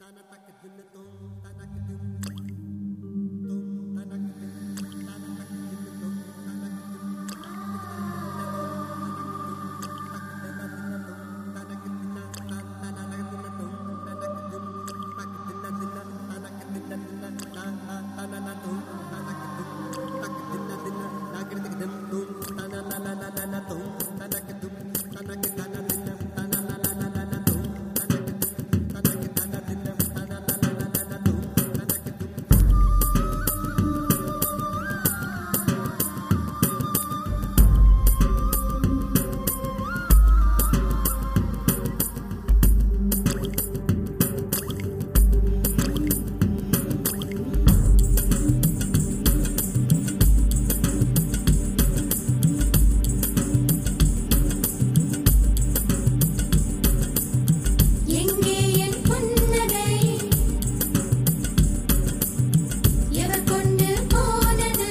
எங்கே என் புன்னகை எவர் கொண்டு போனது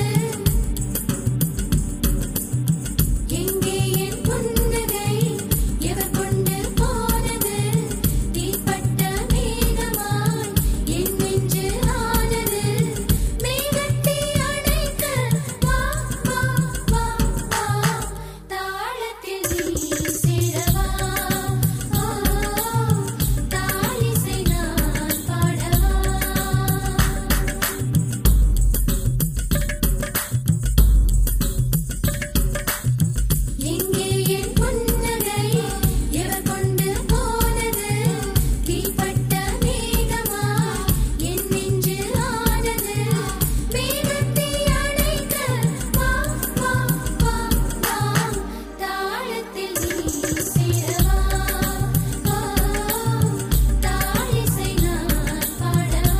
எங்கே என் புன்னகை எவர் கொண்டு போனது தீப்பட்ட மேகமாய் என் நெஞ்சு ஆனது மேகத்தை அணைக்க வா வா வா வா தாளத்தில் நீ சேரவா ஓ தாளிசை நான் பாடவா எங்கே என் புன்னகை எவர் கொண்டு போனது தீப்பட்ட மேகமா என் நெஞ்சு ஆனது மேகத்தை அணைக்க வா வா வா வா தாளத்தில் நீ சேரவா ஓ தாளிசை நான் பாடவா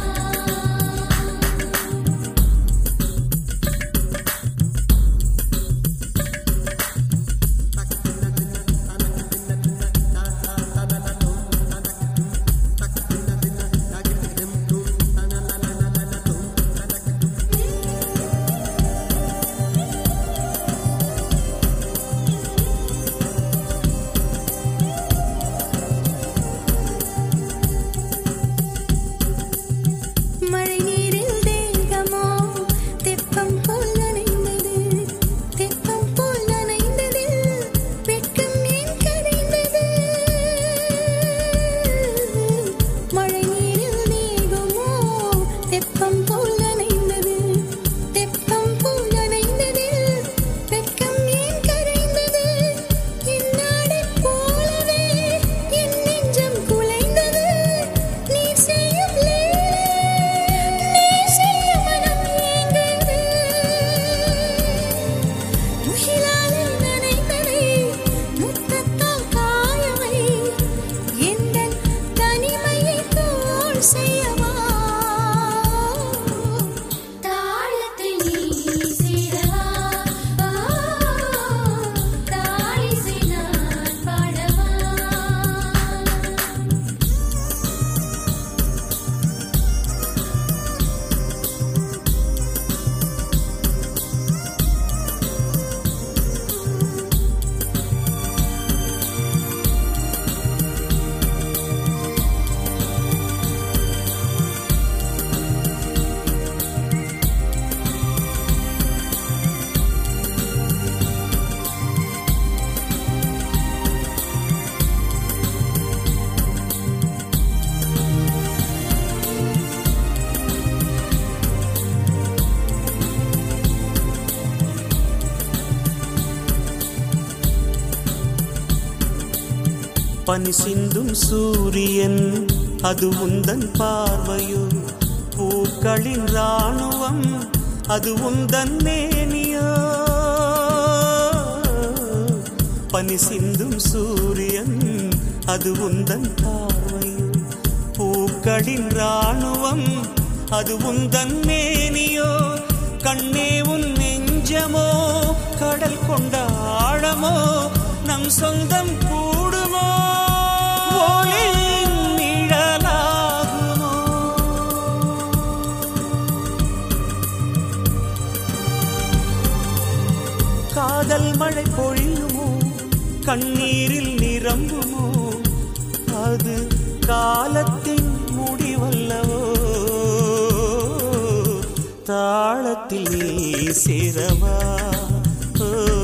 மழை நீரில் தேகமோ தெப்பம் போல் நனைந்தது தெப்பம் போல் நனைந்தது வெட்கம் ஏன் கரைந்தது மழை நீரில் தேகமோ தெப்பம் போல் நனைந்தது தெப்பம் போல் நனைந்தது வெட்கம் ஏன் கரைந்தது இந்நாடை போலவே என் நெஞ்சம் குலைந்தது நீ செய்யும் நீ செய்யும் மனம் ஏங்குது முகிலாலில் நனைந்ததை முத்தத்தால் காயவை எந்தன் தனிமையை தோள் செய்யவா தாளத்தில் நீ சேரவா தாளிசை நான் பாடவா பனி சிந்தும் சூரியன் அது உந்தன் பார்வையோ பூக்களின் ராணுவம் அது உந்தன் மேனியோ பனி சிந்தும் சூரியன் அது உந்தன் பார்வையோ பூக்களின் ராணுவம் அது உந்தன் மேனியோ கண்ணே உன் நெஞ்சமோ கடல் கொண்ட ஆழமோ நம் சொந்தம் கூடுமோ ஒளியின் நிழலாகுமோ காதல் மழை பொழியுமோ கண்ணீரில் நிரம்புமோ அது காலத்தின் முடிவல் தாளத்தில் நீ சேரவா ஓ